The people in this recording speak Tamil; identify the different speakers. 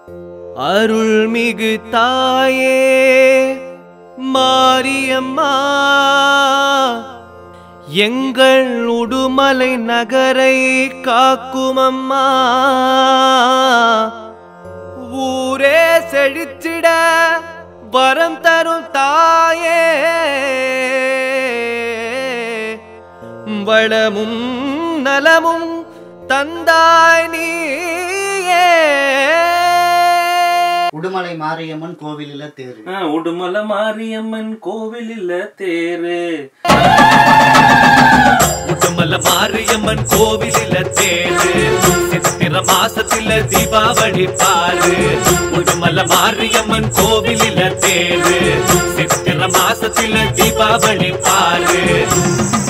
Speaker 1: அருள்மிகு தாயே மாரியம்மா எங்கள் உடுமலை நகரை காக்குமம்மா ஊரே செழித்திட வரம் தரும் தாயே வளமும் நலமும் தந்தாய் நீயே
Speaker 2: உடுமலை மாரியம்மன் கோவிலில் தேர்
Speaker 3: ஆ, உடுமலை மாரியம்மன் கோவிலில் தேரு
Speaker 1: உடுமல மாரியம்மன் கோவிலில தேரு சித்திர மாசத்தில தீபாவளி பாரு உடுமல மாரியம்மன் கோவிலில தேரு சித்திர மாசத்தில தீபாவளி பாரு